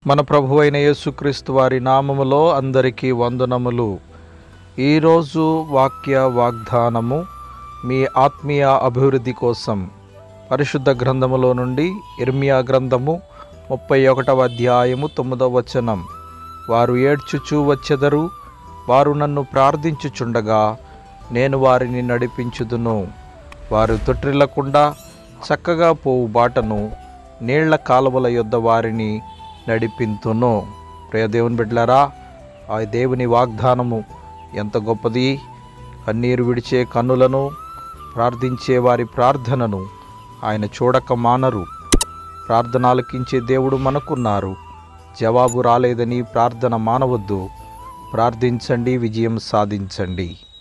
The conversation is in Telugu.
మన ప్రభు అయిన యేసుక్రీస్తు వారి నామములో అందరికీ వందనములు ఈరోజు వాక్య వాగ్దానము మీ ఆత్మీయ అభివృద్ధి కోసం పరిశుద్ధ గ్రంథములో నుండి ఇర్మియా గ్రంథము ముప్పై ఒకటవ అధ్యాయము తొమ్మిదవ వచనం వారు ఏడ్చుచూ వచ్చెదరు వారు నన్ను ప్రార్థించుచుండగా నేను వారిని నడిపించుదును వారు తొట్టిల్లకుండా చక్కగా పోవు బాటను నీళ్ల కాలువల యొద్ద వారిని నడిపింతును ప్రియ దేవుని బిడ్డలారా ఆ దేవుని వాగ్దానము ఎంత గొప్పది కన్నీరు విడిచే కన్నులను ప్రార్థించే వారి ప్రార్థనను ఆయన చూడక మానరు ప్రార్థన ఆలకించే దేవుడు మనకున్నారు జవాబు రాలేదని ప్రార్థన మానవద్దు ప్రార్థించండి విజయం సాధించండి